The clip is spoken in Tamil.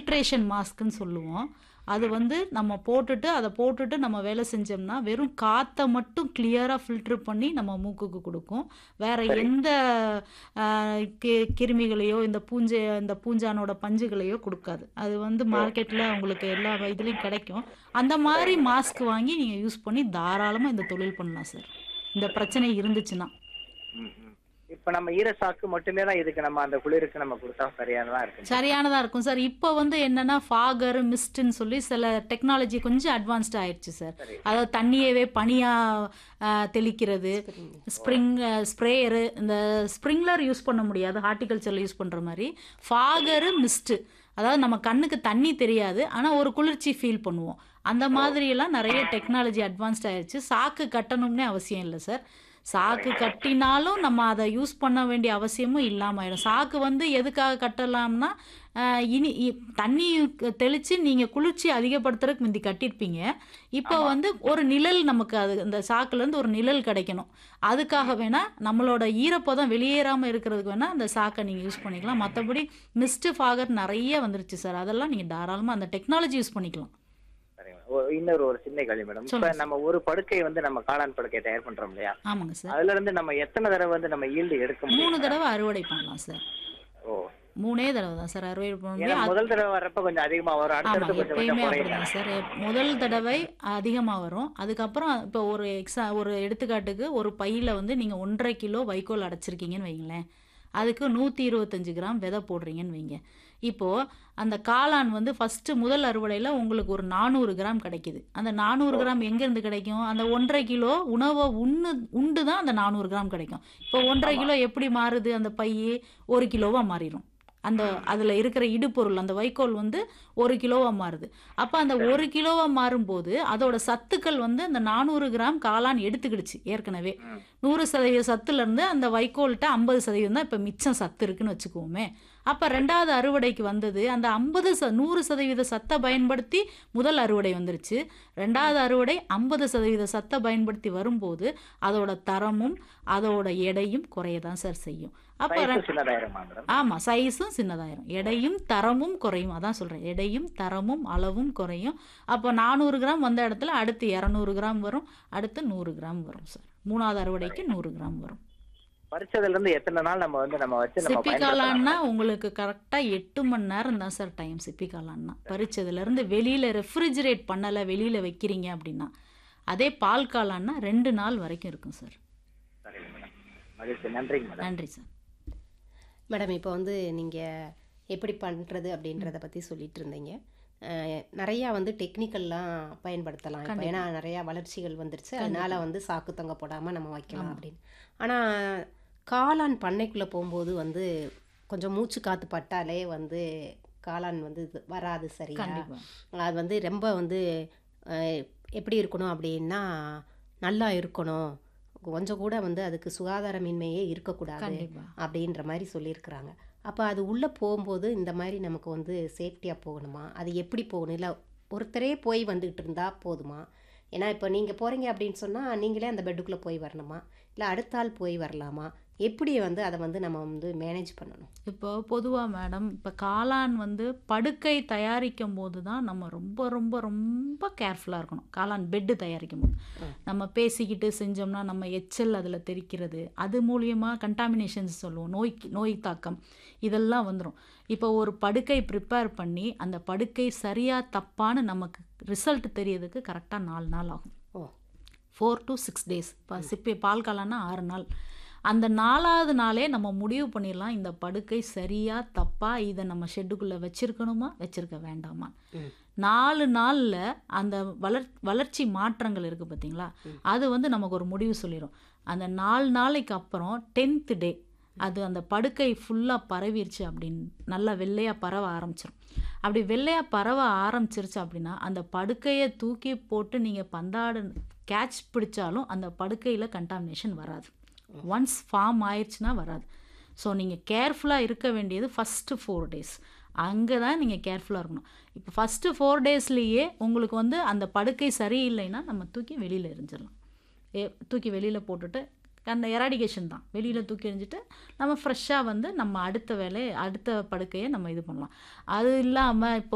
ஃபில்ட்ரேஷன் மாஸ்க்குன்னு சொல்லுவோம் அது வந்து நம்ம போட்டுட்டு அதை போட்டுட்டு நம்ம வேலை செஞ்சோம்னா வெறும் காற்றை மட்டும் கிளியராக ஃபில்ட்ரு பண்ணி நம்ம மூக்குக்கு கொடுக்கும் வேற சரி. எந்த ஆஹ், கி- கிருமிகளையோ இந்த பூஞ்சை இந்த பூஞ்சானோட பஞ்சுகளையோ கொடுக்காது அது வந்து ஓ மார்க்கெட்டில் உங்களுக்கு எல்லா இதுலேயும் கிடைக்கும் அந்த மாதிரி சரிங்க மாஸ்க் வாங்கி நீங்கள் யூஸ் பண்ணி தாராளமாக இந்த தொழில் பண்ணலாம் சார் இந்த பிரச்சனை இருந்துச்சுன்னா ம் ம் இப்போ நம்ம ஈர சாக்கு மட்டுமே தான் இதுக்கு நம்ம அந்த குளிருக்கு நம்ம கொடுத்தா சரியானதா இருக்குங்க சரியானதாக இருக்கும் சார் இப்போ வந்து என்னென்னா ஃபாகர் மிஸ்ட்டுன்னு சொல்லி சில டெக்னாலஜி கொஞ்சம் அட்வான்ஸ்டாக ஆயிடுச்சு சார் சரி அதாவது தண்ணியவே பனியாக தெளிக்கிறது ஓ ஸ்ப்ரிங் ஸ்ப்ரேயரு இந்த ஸ்ப்ரிங்லர் யூஸ் பண்ண முடியாது ஹார்டிகல்ச்சரில் யூஸ் பண்ணுற மாதிரி ஃபாகரு மிஸ்ட்டு அதாவது நம்ம கண்ணுக்கு தண்ணி தெரியாது ஆனால் ஒரு குளிர்ச்சி ஃபீல் பண்ணுவோம் அந்த ஓ மாதிரியெல்லாம் நிறைய டெக்னாலஜி அட்வான்ஸ்ட் ஆயிடுச்சு சாக்கு கட்டணும்னே அவசியம் இல்லை சார் சாக்கு சரிங்க கட்டினாலும் நம்ம அதை யூஸ் பண்ண வேண்டிய அவசியமும் இல்லாமல் ஆயிடும் சாக்கு வந்து எதுக்காக கட்டலாம்னா ஆஹ், இனி இ- தண்ணி தெளித்து நீங்கள் குளிர்ச்சி அதிகப்படுத்துறதுக்கு முந்தி கட்டியிருப்பீங்க இப்போ ஆமா வந்து ஒரு நிழல் நமக்கு அது இந்த சாக்குலேருந்து ஒரு நிழல் கிடைக்கணும் அதுக்காக ம் வேணால் நம்மளோட ஈரப்பதம் வெளியேறாமல் இருக்கிறதுக்கு வேணால் அந்த சாக்கை நீங்கள் யூஸ் பண்ணிக்கலாம் மற்றபடி மிஸ்டு ஃபாகர் நிறைய வந்துருச்சு சார் அதெல்லாம் நீங்கள் தாராளமாக அந்த டெக்னாலஜி யூஸ் பண்ணிக்கலாம் சரிங்க ஓ, இன்னொரு ஒரு சின்ன கேள்வி மேடம் இப்போ சொல்லுங்கள் சார் நம்ம ஒரு படுக்கை வந்து நம்ம காளான் படுக்கை தயார் பண்றோம் இல்லையா ஆமாங்க சார் அதுல இருந்து நம்ம எத்தனை தடவை வந்து நம்ம ஈல்டு எடுக்க முடியும் மூணு மேடம் தடவை அறுவடை பண்ணலாம் சார் ஓ மூணே தடவை தான் சார் அறுவடை பண்ண ஏன்னா முடியும் அது முதல் தடவை வர்றப்ப கொஞ்சம் அதிகமா வரும் ஆமாம் அடுத்தடுத்து கொஞ்சம் கொஞ்சம் எப்பயுமே குறையும் அப்படிதான் தானே சார் எப்- முதல் தடவை அதிகமாக வரும் அதுக்கப்புறம் இப்போ ஒரு எக்ஸா ஒரு எடுத்துக்காட்டுக்கு ஒரு பையில் வந்து நீங்கள் ஒன்றரை கிலோ வைக்கோல் அடைச்சிருக்கீங்கன்னு வைங்களேன் அதுக்கு நூற்றி இருபத்தஞ்சு கிராம் விதை போடுறீங்கன்னு வைங்க இப்போது அந்த காளான் வந்து ஃபஸ்ட்டு முதல் அறுவடையில் உங்களுக்கு ஒரு நானூறு கிராம் கிடைக்குது அந்த நானூறு ஓ கிராம் எங்கேருந்து கிடைக்கும் அந்த ஒன்றரை கிலோ உணவை உண்ணு உண்டு தான் அந்த நானூறு கிராம் கிடைக்கும் இப்போ ஒன்றரை ஆமா கிலோ எப்படி மாறுது அந்த பை ஒரு கிலோவாக மாறிடும் அந்த ம் அதில் இருக்கிற இடுபொருள் அந்த வைக்கோல் வந்து ஒரு கிலோவாக மாறுது அப்போ அந்த சரி ஒரு கிலோவாக மாறும்போது அதோட சத்துக்கள் வந்து அந்த நானூறு கிராம் காளான் எடுத்துக்கிடுச்சு ஏற்கனவே ம் நூறு சதவீத சத்துலேருந்து அந்த வைக்கோல்கிட்ட ஐம்பது சதவீதம் தான் இப்போ மிச்சம் சத்து இருக்குன்னு வச்சுக்குவோமே அப்போ சரி ரெண்டாவது அறுவடைக்கு வந்தது அந்த ஐம்பது ச நூறு சதவீத சத்தை பயன்படுத்தி முதல் அறுவடை வந்துருச்சு ம் ரெண்டாவது அறுவடை ஐம்பது சதவீத சத்தை பயன்படுத்தி வரும்போது அதோட தரமும் அதோட எடையும் குறைய தான் சார் செய்யும் அப்போ சைஸும் சின்னதாயிருமா மேடம் ஆமாம் சைஸும் சின்னதாயிரும் எடையும் தரமும் குறையும் அதான் சொல்கிறேன் எடையும் தரமும் அளவும் குறையும் அப்போ நானூறு கிராம் வந்த இடத்துல அடுத்து இரநூறு கிராம் வரும் அடுத்து நூறு கிராம் வரும் சார் மூணாவது அறுவடைக்கு சரிங்க நூறு கிராம் வரும் பறிச்சதுல இருந்து எத்தனை நாள் நம்ம வந்து நம்ம வச்சு நம்ம சிப்பி பயன்படுத்தலாம் காளான்னா மேடம் உங்களுக்கு கரெக்டாக எட்டு மணி நேரம் தான் சார் டைம் சிப்பி காளான்னா பறிச்சதுலேருந்து வெளியில் ரெஃப்ரிஜரேட் பண்ணலை வெளியில் வைக்கிறீங்க அப்படின்னா அதே பால் காளான்னா ரெண்டு நாள் வரைக்கும் இருக்கும் சார் சரிங்க மேடம் மகிழ்ச்சி நன்றிங்க மேடம் நன்றி சார் மேடம் இப்போ வந்து நீங்கள் எப்படி பண்ணுறது அப்படின்றத பற்றி சொல்லிட்டு இருந்தீங்க அஹ், நிறையா வந்து டெக்னிக்கல்லாம் பயன்படுத்தலாம் இப்போ ஏன்னா கண்டிப்பாக நிறையா வளர்ச்சிகள் வந்துருச்சு அதனால கண்டிப்பாக வந்து சாக்கு தொங்க போடாமல் நம்ம வைக்கலாம் ஆமாம் அப்படின்னு ஆனால் காளான் பண்ணைக்குள்ளே போகும்போது வந்து கொஞ்சம் மூச்சு காற்று பட்டாலே வந்து காளான் வந்து இது வராது சரியா கண்டிப்பாக அது வந்து ரொம்ப வந்து அஹ், எப்படி இருக்கணும் அப்படின்னா நல்லா இருக்கணும் கொஞ்சம் கூட வந்து அதுக்கு சுகாதாரமின்மையே இருக்கக்கூடாது கண்டிப்பாக அப்படின்ற மாதிரி சொல்லியிருக்கிறாங்க அப்போ அது உள்ளே போகும்போது இந்த மாதிரி நமக்கு வந்து சேஃப்டியாக போகணுமா அது எப்படி போகணும் இல்லை ஒருத்தரே போய் வந்துகிட்டு இருந்தால் போதுமா ஏன்னா இப்போ நீங்கள் போகிறீங்க அப்படின்னு சொன்னால் நீங்களே அந்த பெட்டுக்குள்ளே போய் வரணுமா இல்லை அடுத்த ஆள் போய் வரலாமா எப்படி வந்து அதை வந்து நம்ம வந்து மேனேஜ் பண்ணணும் இப்போ பொதுவாக மேடம் இப்போ காளான் வந்து படுக்கை தயாரிக்கும் போது தான் நம்ம ரொம்ப ரொம்ப ரொம்ப கேர்ஃபுல்லாக இருக்கணும் காளான் பெட்டு தயாரிக்கும் போது ம். நம்ம பேசிக்கிட்டு செஞ்சோம்னா நம்ம எச்சல் அதில் தெரிக்கிறது அது மூலியமாக கண்டாமினேஷன்ஸ் சொல்லுவோம் நோய் நோய் தாக்கம் இதெல்லாம் வந்துடும் இப்போ ஒரு படுக்கை ப்ரிப்பேர் பண்ணி அந்த படுக்கை சரியாக தப்பான்னு நமக்கு ரிசல்ட் தெரியறதுக்கு கரெக்டாக நாலு நாள் ஆகும் ஓ ஃபோர் டு சிக்ஸ் டேஸ் இப்போ சிப்பி பால் காளான்னா ஆறு நாள் அந்த நாலாவது நாளே நம்ம முடிவு பண்ணிடலாம் இந்த படுக்கை சரியா தப்பா இதை நம்ம ஷெட்டுக்குள்ளே வச்சிருக்கணுமா வச்சிருக்க வேண்டாமா ம் நாலு நாளில் அந்த வளர் வளர்ச்சி மாற்றங்கள் இருக்குது பார்த்தீங்களா ம். அது வந்து நமக்கு ஒரு முடிவு சொல்லிடும் அந்த நாலு நாளைக்கு அப்புறம் டென்த்து டே அது அந்த படுக்கை ஃபுல்லாக பரவிருச்சு அப்படின்னு நல்லா வெள்ளையாக பரவ ஆரம்பிச்சிடும் அப்படி வெள்ளையாக பரவ ஆரம்பிச்சிருச்சு அப்படின்னா அந்த படுக்கையை தூக்கி போட்டு நீங்கள் பந்தாடு கேட்ச் பிடிச்சாலும் அந்த படுக்கையில் கண்டாமினேஷன் வராது ஒன்ஸ் ஃபார்ம் ஆயிடுச்சுன்னா வராது ஸோ நீங்கள் கேர்ஃபுல்லாக இருக்க வேண்டியது ஃபஸ்ட்டு ஃபோர் டேஸ் அங்கே தான் நீங்கள் கேர்ஃபுல்லாக இருக்கணும் இப்போ ஃபஸ்ட்டு ஃபோர் டேஸ்லேயே உங்களுக்கு வந்து அந்த படுக்கை சரியில்லைன்னா நம்ம தூக்கி வெளியில் எரிஞ்சிடலாம் ஏ தூக்கி வெளியில் போட்டுட்டு அந்த எராடிகேஷன் தான் வெளியில் தூக்கி எறிஞ்சிட்டு நம்ம ஃப்ரெஷ்ஷாக வந்து நம்ம அடுத்த வேலையை அடுத்த படுக்கையை நம்ம இது பண்ணலாம் அது இல்லாமல் இப்போ